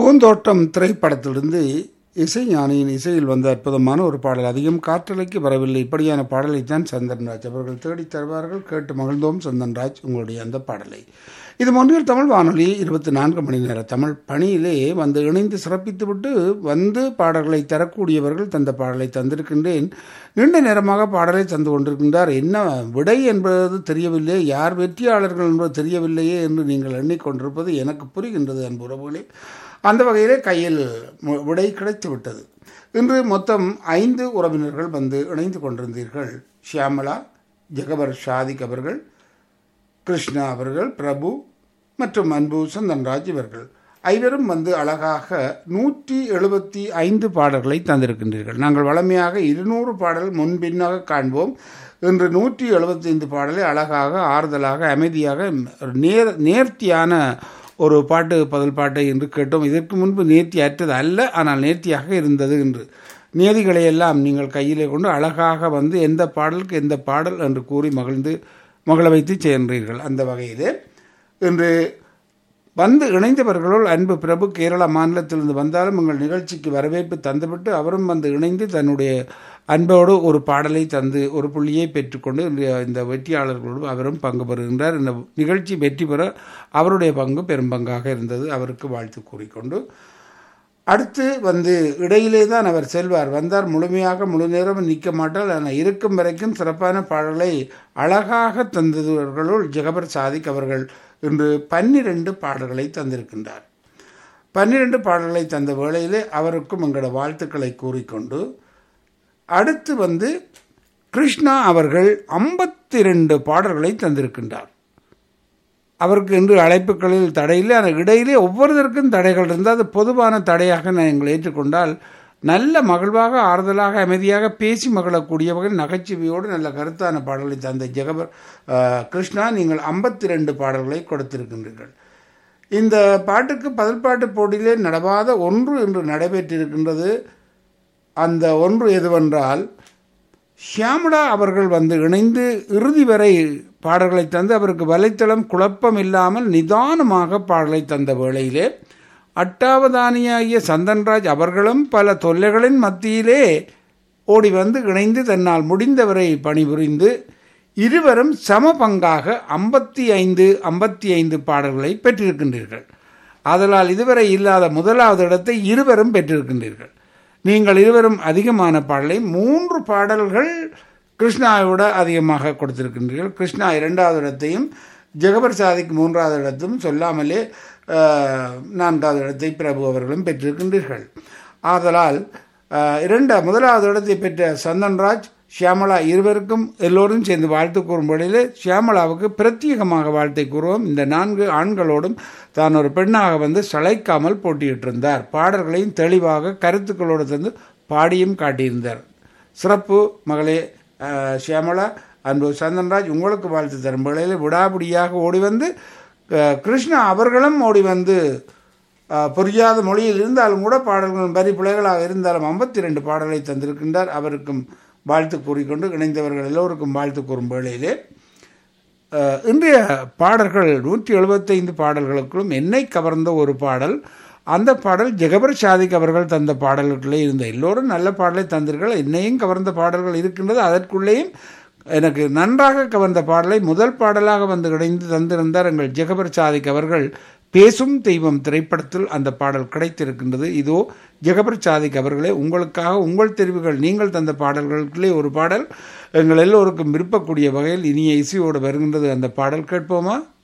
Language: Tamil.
பூந்தோட்டம் திரைப்படத்திலிருந்து இசைஞானியின் இசையில் வந்த அற்புதமான ஒரு பாடல் அதிகம் காற்றலைக்கு வரவில்லை இப்படியான பாடலைத்தான் சந்தன்ராஜ் அவர்கள் தேடித் தருவார்கள் கேட்டு மகிழ்ந்தோம் சந்தன்ராஜ் உங்களுடைய அந்த பாடலை இது மொன்றில் தமிழ் வானொலி இருபத்தி நான்கு மணி நேர தமிழ் பணியிலே வந்து இணைந்து சிறப்பித்துவிட்டு வந்து பாடல்களை தரக்கூடியவர்கள் தந்த பாடலை தந்திருக்கின்றேன் நீண்ட நேரமாக பாடலை தந்து கொண்டிருக்கின்றார் என்ன விடை என்பது தெரியவில்லை யார் வெற்றியாளர்கள் என்பது தெரியவில்லையே என்று நீங்கள் எண்ணிக்கொண்டிருப்பது எனக்கு புரிகின்றது அன்புறவுகளே அந்த வகையிலே கையில் மு- விடை கிடைத்து விட்டது இன்று மொத்தம் ஐந்து உறவினர்கள் வந்து இணைந்து கொண்டிருந்தீர்கள் ஷியாமலா ஜெகபர் ஷாதிக் அவர்கள் கிருஷ்ணா அவர்கள் பிரபு மற்றும் அன்பு சந்தன்ராஜ் இவர்கள் ஐவரும் வந்து அழகாக நூற்றி எழுபத்தி ஐந்து பாடல்களை தந்திருக்கின்றீர்கள் நாங்கள் வளமையாக இருநூறு பாடல் முன்பின்னாக காண்போம் இன்று நூற்றி எழுபத்தைந்து பாடலை அழகாக ஆறுதலாக அமைதியாக நேர் நேர்த்தியான ஒரு பாட்டு பதில் பாட்டை என்று கேட்டோம் இதற்கு முன்பு நேர்த்தி அற்றது அல்ல ஆனால் நேர்த்தியாக இருந்தது என்று நியதிகளை எல்லாம் நீங்கள் கையிலே கொண்டு அழகாக வந்து எந்த பாடலுக்கு எந்த பாடல் என்று கூறி மகிழ்ந்து மகள வைத்து சென்றீர்கள் அந்த வகையிலே இன்று வந்து இணைந்தவர்களுள் அன்பு பிரபு கேரள மாநிலத்திலிருந்து வந்தாலும் உங்கள் நிகழ்ச்சிக்கு வரவேற்பு தந்துவிட்டு அவரும் வந்து இணைந்து தன்னுடைய அன்போடு ஒரு பாடலை தந்து ஒரு புள்ளியை பெற்றுக்கொண்டு இன்றைய இந்த வெற்றியாளர்களோடு அவரும் பங்கு பெறுகின்றார் இந்த நிகழ்ச்சி வெற்றி பெற அவருடைய பங்கு பெரும் பங்காக இருந்தது அவருக்கு வாழ்த்து கூறிக்கொண்டு அடுத்து வந்து இடையிலே தான் அவர் செல்வார் வந்தார் முழுமையாக முழு நேரம் நிற்க மாட்டார் ஆனால் இருக்கும் வரைக்கும் சிறப்பான பாடலை அழகாக தந்தவர்களுள் ஜெகபர் சாதிக் அவர்கள் இன்று பன்னிரண்டு பாடல்களை தந்திருக்கின்றார் பன்னிரண்டு பாடல்களை தந்த வேளையிலே அவருக்கும் எங்களோட வாழ்த்துக்களை கூறிக்கொண்டு அடுத்து வந்து கிருஷ்ணா அவர்கள் ஐம்பத்தி ரெண்டு பாடல்களை தந்திருக்கின்றார் அவருக்கு இன்று அழைப்புகளில் தடையில்லை ஆனால் இடையிலே ஒவ்வொருத்தருக்கும் தடைகள் இருந்தால் அது பொதுவான தடையாக நான் எங்களை ஏற்றுக்கொண்டால் நல்ல மகிழ்வாக ஆறுதலாக அமைதியாக பேசி மகிழக்கூடிய வகையில் நகைச்சுவையோடு நல்ல கருத்தான பாடலை தந்த ஜெகபர் அஹ், கிருஷ்ணா நீங்கள் ஐம்பத்தி ரெண்டு பாடல்களை கொடுத்திருக்கின்றீர்கள் இந்த பாட்டுக்கு பதில் பாட்டு போட்டியிலே நடவாத ஒன்று இன்று நடைபெற்றிருக்கின்றது அந்த ஒன்று எதுவென்றால் ஷியாமளா அவர்கள் வந்து இணைந்து இறுதி வரை பாடல்களை தந்து அவருக்கு வலைத்தளம் குழப்பம் இல்லாமல் நிதானமாக பாடலை தந்த வேளையிலே அட்டாவதானியாகிய சந்தன்ராஜ் அவர்களும் பல தொல்லைகளின் மத்தியிலே ஓடி வந்து இணைந்து தன்னால் முடிந்தவரை பணிபுரிந்து இருவரும் சம பங்காக ஐம்பத்தி ஐந்து ஐம்பத்தி ஐந்து பாடல்களை பெற்றிருக்கின்றீர்கள் ஆதலால் இதுவரை இல்லாத முதலாவது இடத்தை இருவரும் பெற்றிருக்கின்றீர்கள் நீங்கள் இருவரும் அதிகமான பாடலை மூன்று பாடல்கள் கிருஷ்ணாவை விட அதிகமாக கொடுத்திருக்கின்றீர்கள் கிருஷ்ணா இரண்டாவது இடத்தையும் ஜெகபர் சாதிக்கு மூன்றாவது இடத்தும் சொல்லாமலே அஹ், நான்காவது இடத்தை பிரபு அவர்களும் பெற்றிருக்கின்றீர்கள் ஆதலால் அஹ், இரண்ட முதலாவது இடத்தை பெற்ற சந்தன்ராஜ் ஷியாமளா இருவருக்கும் எல்லோரும் சேர்ந்து வாழ்த்து கூறும் வேளையிலே ஷியாமளாவுக்கு பிரத்யேகமாக வாழ்த்தை கூறுவோம் இந்த நான்கு ஆண்களோடும் தான் ஒரு பெண்ணாக வந்து சளைக்காமல் போட்டியிட்டிருந்தார் பாடல்களையும் தெளிவாக கருத்துக்களோடு தந்து பாடியும் காட்டியிருந்தார் சிறப்பு மகளே அஹ், ஷியாமளா அன்பு சந்தன்ராஜ் உங்களுக்கு வாழ்த்து தரும் வேளையில் விடாபிடியாக ஓடி வந்து அஹ், கிருஷ்ணா அவர்களும் ஓடி வந்து அஹ், புரியாத மொழியில் இருந்தாலும் கூட பாடல்கள் வரி பிழைகளாக இருந்தாலும் ஐம்பத்தி ரெண்டு பாடலை தந்திருக்கின்றார் அவருக்கும் வாழ்த்து கூறிக்கொண்டு இணைந்தவர்கள் எல்லோருக்கும் வாழ்த்து கூறும் வேளையிலே அஹ், இன்றைய பாடல்கள் நூற்றி எழுபத்தைந்து பாடல்களுக்குள்ளும் என்னை கவர்ந்த ஒரு பாடல் அந்த பாடல் ஜெகபர் சாதிக் அவர்கள் தந்த பாடல்களே இருந்த எல்லோரும் நல்ல பாடலை தந்தீர்கள் என்னையும் கவர்ந்த பாடல்கள் இருக்கின்றது அதற்குள்ளேயும் எனக்கு நன்றாக கவர்ந்த பாடலை முதல் பாடலாக வந்து இணைந்து தந்திருந்தார் எங்கள் ஜெகபர் சாதிக் அவர்கள் பேசும் தெய்வம் திரைப்படத்தில் அந்த பாடல் கிடைத்திருக்கின்றது இதோ ஜெகபர் சாதிக் அவர்களே உங்களுக்காக உங்கள் தெரிவுகள் நீங்கள் தந்த பாடல்களுக்குள்ளே ஒரு பாடல் எங்கள் எல்லோருக்கும் விருப்பக்கூடிய வகையில் இனிய இசையோடு வருகின்றது அந்த பாடல் கேட்போமா